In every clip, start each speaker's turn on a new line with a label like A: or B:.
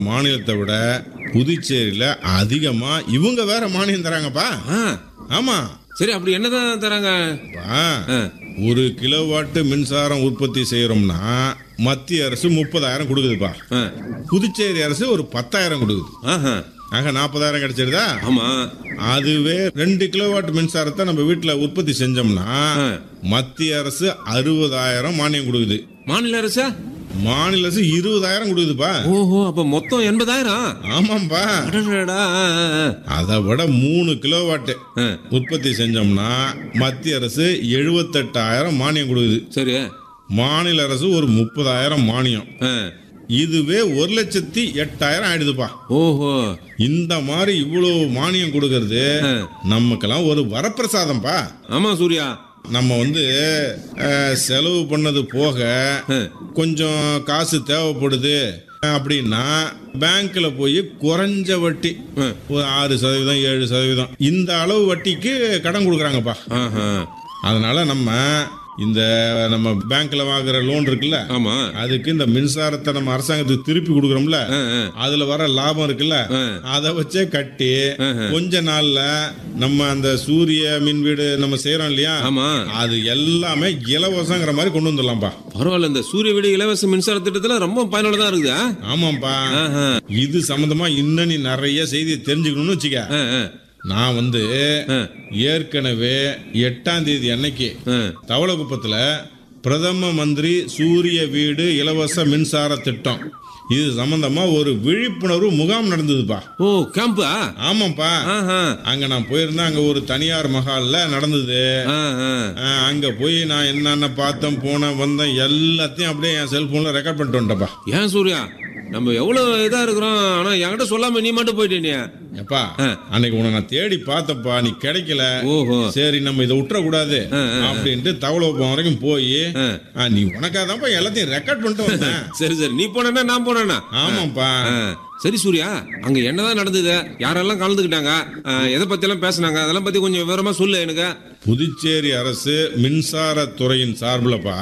A: மாநிலத்தை விட புதுச்சேரியில அதிகமா இவங்க வேற மானியம் தராங்கப்பா
B: ஆ
A: ஆமா
B: சரி அப்படி என்னதான் தராங்க
A: பா,
B: ஆ.
A: ஒரு கிலோவாட்டு மின்சாரம் உற்பத்தி செய்யறோம்னா மத்திய அரசு முப்பதாயிரம் கொடுக்குதுப்பா
B: ஆ.
A: புதுச்சேரி அரசு ஒரு பத்தாயிரம் கொடுக்குது
B: ஆஹா
A: ஆக நாற்பதாயிரம் கிடைச்சிருதா
B: ஆமா
A: அதுவே ரெண்டு கிலோவாட் மின்சாரத்தை நம்ம வீட்டுல உற்பத்தி செஞ்சோம்னா
B: ஆ.
A: மத்திய அரசு அறுபதாயிரம் மானியம் கொடுக்குது
B: மாநில அரசா
A: மாநில அரசு இருபதாயிரம் கொடுக்குதுப்பா
B: ஓஹோ அப்ப மொத்தம் எண்பதாயிரம்
A: ஆமாம்பா
B: அடடடா, ஆ, ஆ,
A: அதை விட மூணு கிலோவாட்டு
B: ஆ.
A: உற்பத்தி செஞ்சோம்னா மத்திய அரசு எழுபத்தெட்டாயிரம் மானியம் கொடுக்குது
B: சரி
A: மாநில அரசு ஒரு முப்பதாயிரம் மானியம்
B: ஆ.
A: இதுவே ஒரு லட்சத்தி எட்டாயிரம் ஆயிடுதுப்பா
B: ஓஹோ
A: இந்த மாதிரி இவ்வளவு மானியம் கொடுக்கறது
B: ஆ.
A: நமக்கெல்லாம் ஒரு வரப்பிரசாதம்ப்பா
B: ஆமா சூர்யா
A: நம்ம வந்து அஹ், செலவு பண்ணது போக
B: ஆ.
A: கொஞ்சம் காசு தேவைப்படுது அப்படின்னா பேங்க்ல போய் குறைஞ்ச வட்டி
B: ஆ.
A: ஒரு ஆறு சதவீதம் ஏழு சதவீதம் இந்த அளவு வட்டிக்கு கடன் கொடுக்குறாங்கப்பா
B: ஆஹா
A: அதனால நம்ம இந்த நம்ம பேங்க்ல வாங்குற லோன் இருக்குல்ல
B: ஆமா
A: அதுக்கு இந்த மின்சாரத்தை நம்ம அரசாங்கத்துக்கு திருப்பி கொடுக்குறோம்ல
B: ஆ, ஆ.
A: அதுல வர லாபம் இருக்குல்ல
B: ஆ.
A: அதை வச்சே கட்டி
B: ஆஹா.
A: கொஞ்ச நாள்ல நம்ம அந்த சூரிய மின் வீடு நம்ம செய்யறோம் இல்லையா
B: ஆமா
A: அது எல்லாமே இலவசங்கிற மாதிரி கொண்டு வந்துடலாம்ப்பா
B: பரவாயில்ல இந்த சூரிய வீடு இலவச மின்சார திட்டத்துல ரொம்ப பயனுள்ளதா இருக்குது ஆ?
A: ஆமாப்பா
B: ஆஹா.
A: இது சம்பந்தமா இன்னும் நீ நிறைய செய்தியை தெரிஞ்சுக்கணும்னு வச்சுக்க
B: ஆ, ஆ,
A: நான் வந்து
B: ஆ.
A: ஏற்கனவே எட்டாம் தேதி அன்னைக்கு
B: ஆ.
A: தவளகுப்பத்துல பிரதம மந்திரி சூரிய வீடு இலவச மின்சார திட்டம் இது சம்பந்தமா ஒரு விழிப்புணர்வு முகாம் நடந்ததுப்பா
B: ஓ கேம்பா
A: ஆமாப்பா
B: ஆஹா
A: அங்க நான் போயிருந்தேன் அங்க ஒரு தனியார் மஹால்ல நடந்தது
B: ஆ, ஆ.
A: ஆ, அங்க போய் நான் என்னென்ன பார்த்தேன் போனேன் வந்தேன் எல்லாத்தையும் அப்படியே என் செல்போன்ல ரெக்கார்ட் பண்ணிட்டு வந்துட்டேன்ப்பா
B: ஏன் சூர்யா நம்ம எவ்வளவு இதா இருக்கிறோம் ஆனா என்கிட்ட சொல்லாம நீ மட்டும் போயிட்டே நீ
A: எப்பா
B: ஆ.
A: அன்னைக்கு உன்னை நான் தேடி பார்த்தப்பா நீ கிடைக்கல
B: ஓஹோ
A: சரி நம்ம இதை விட்டுறக்கூடாது
B: ஆ, ஆ,
A: அப்படின்ட்டு தவளகுப்பம் வரைக்கும் போய்
B: ஆ.
A: நீ உனக்காக தான்ப்பா எல்லாத்தையும் ரெக்கார்ட் பண்ணிட்டு வந்தேன்
B: சரி சரி நீ போனா நான் போனேன்னா
A: ஆமாப்பா
B: ஆ, சரி சூர்யா அங்க என்னதான் நடந்தது யாரெல்லாம் கலந்துக்கிட்டாங்க ஆ, எதை பத்தி எல்லாம் பேசுனாங்க அதெல்லாம் பத்தி கொஞ்சம் விவரமா சொல்லு எனக்கு
A: புதுச்சேரி அரசு மின்சாரத்துறையின் சார்பிலப்பா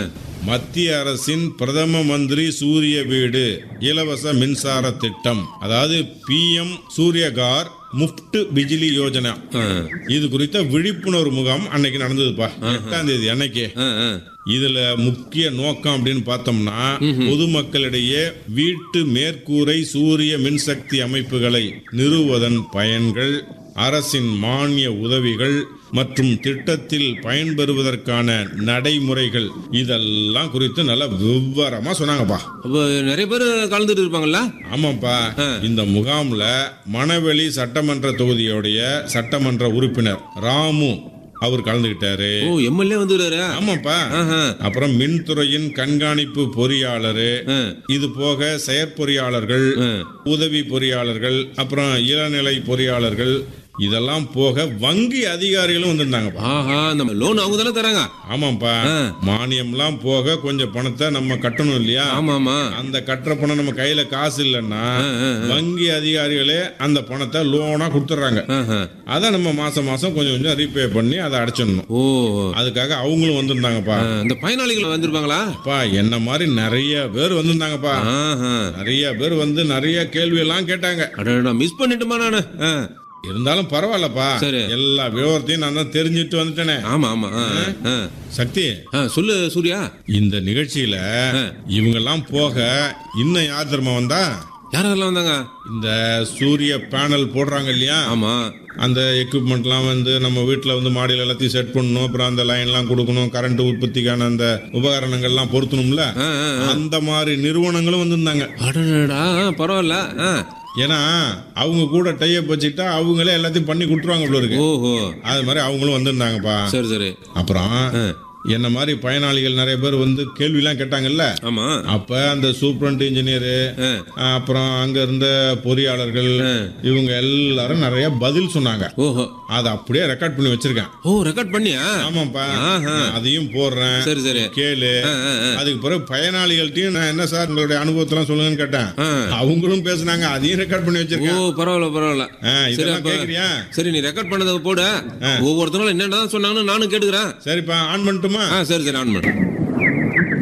A: மத்திய அரசின் பிரதம மந்திரி சூரிய வீடு இலவச மின்சார திட்டம் அதாவது பிஎம் சூரியகார் முஃப்ட் பிஜிலி யோஜனா
B: ஆ,
A: இது குறித்த விழிப்புணர்வு முகாம் அன்னைக்கு நடந்ததுப்பா எட்டாம் தேதி அன்னைக்கு
B: ஆ, ஆ.
A: இதுல முக்கிய நோக்கம் அப்படின்னு பார்த்தோம்னா பொதுமக்களிடையே வீட்டு மேற்கூரை சூரிய மின்சக்தி அமைப்புகளை நிறுவுவதன் பயன்கள் அரசின் மானிய உதவிகள் மற்றும் திட்டத்தில் பயன்பெறுவதற்கான நடைமுறைகள் இதெல்லாம் குறித்து நல்லா விவரமா சொன்னாங்கப்பா
B: அப்ப நிறைய பேர் கலந்துட்டு இருப்பாங்கல்ல
A: ஆமாப்பா இந்த முகாம்ல மணவெளி சட்டமன்ற தொகுதியுடைய சட்டமன்ற உறுப்பினர் ராமு அவர் கலந்துகிட்டாரு
B: ஓ எம்எல்ஏ வந்துடுறாரு
A: ஆமாப்பா
B: ஆஹா.
A: அப்புறம் மின்துறையின் கண்காணிப்பு பொறியாளர்
B: ஆ.
A: இது போக செயற்பொறியாளர்கள்
B: ஆ.
A: உதவி பொறியாளர்கள் அப்புறம் இளநிலை பொறியாளர்கள் இதெல்லாம் போக வங்கி அதிகாரிகளும் வந்திருந்தாங்கப்பா
B: ஆஹா நம்ம லோன் அவங்க தானே தராங்க
A: ஆமாப்பா
B: ஆ.
A: மானியம்லாம் போக கொஞ்சம் பணத்தை நம்ம கட்டணும் இல்லையா
B: ஆமா ஆமா
A: அந்த கட்டுற பணம் நம்ம கையில காசு இல்லைன்னா
B: ஆ, ஆ,
A: வங்கி அதிகாரிகளே அந்த பணத்தை லோனா கொடுத்துட்றாங்க
B: ஆஹா.
A: அதை நம்ம மாசம் மாசம் கொஞ்சம் கொஞ்சம் ரீபே பண்ணி அதை அடைச்சிடணும்
B: ஓ
A: அதுக்காக அவங்களும் வந்திருந்தாங்கப்பா
B: ஆ, இந்த பயனாளிகள் வந்திருப்பாங்களா
A: அப்பா என்ன மாதிரி நிறைய பேர் வந்திருந்தாங்கப்பா
B: ஆஹா.
A: நிறைய பேர் வந்து நிறைய கேள்வி எல்லாம் கேட்டாங்க
B: அடடா மிஸ் பண்ணிட்டுமா நானு ஆ.
A: இருந்தாலும் பரவாயில்லப்பா
B: சரி.
A: எல்லா விவரத்தையும் நான் தான் தெரிஞ்சுட்டு வந்துட்டேனே
B: ஆமா ஆமா ஆ, ஆ.
A: சக்தி
B: ஆ, சொல்லு சூர்யா
A: இந்த நிகழ்ச்சியில இவங்கெல்லாம் போக இன்னும் யார் தெரியுமா வந்தா
B: யாரெல்லாம் வந்தாங்க
A: இந்த சூரிய பேனல் போடுறாங்க இல்லையா
B: ஆமா
A: அந்த எக்யூப்மெண்ட்லாம் வந்து நம்ம வீட்டில் வந்து மாடியில் எல்லாத்தையும் செட் பண்ணணும் அப்புறம் அந்த லைன்லாம் கொடுக்கணும் கரண்ட் உற்பத்திக்கான அந்த உபகரணங்கள்லாம் பொருத்தணும்ல
B: ஆ, ஆ.
A: அந்த மாதிரி நிறுவனங்களும் வந்திருந்தாங்க
B: அடடா ஆ, பரவாயில்ல ஆ.
A: ஏன்னா அவங்க கூட டைப் வச்சுக்கிட்டா அவங்களே எல்லாத்தையும் பண்ணி கொடுத்துருவாங்க இவ்வளோ இருக்கு
B: ஓஹோ
A: அது மாதிரி அவங்களும் வந்திருந்தாங்கப்பா
B: சரி சரி
A: அப்புறம் என்ன மாதிரி பயனாளிகள் நிறைய பேர் வந்து கேள்விலாம் கேட்டாங்கல்ல
B: ஆமா
A: அப்ப அந்த சூப்பரண்ட் இன்ஜினியரு
B: ஆ.
A: அப்புறம் அங்க இருந்த பொறியாளர்கள் இவங்க எல்லாரும் நிறைய பதில் சொன்னாங்க
B: ஓஹோ
A: அதை அப்படியே ரெக்கார்ட் பண்ணி வச்சிருக்கேன்
B: ஓ ரெக்கார்ட் பண்ணியா
A: ஆமாப்பா
B: ஆஹா.
A: நான் அதையும் போடுறேன்
B: சரி சரி
A: கேளு
B: ஆ, ஆ, ஆ.
A: அதுக்கு பிறகு பயனாளிகள்ட்டையும் நான் என்ன சார் உங்களுடைய அனுபவத்தெல்லாம் சொல்லுங்கன்னு கேட்டேன்
B: ஆ.
A: அவங்களும் பேசுனாங்க அதையும் ரெக்கார்ட் பண்ணி
B: ஓ
A: வச்சிருக்கேன்
B: பரவாயில்ல பரவாயில்ல
A: ஆ,
B: சரி
A: இதெல்லாம்
B: அப்ப
A: கேக்குறியா
B: சரி நீ ரெக்கார்ட் பண்ணதை போடு ஒவ்வொருத்தரும் என்னென்ன சொன்னாங்கன்னு நானும் கேட்டுக்கிறேன்
A: சரிப்பா ஆன் பண்ணட்டுமா
B: ஆ சரி சரி ஆன் பண்ணு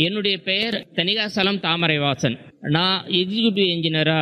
C: என்னுடைய பெயர் தனிகாசலம் தாமரைவாசன் நான் எக்ஸிக்யூட்டிவ் இன்ஜினியரா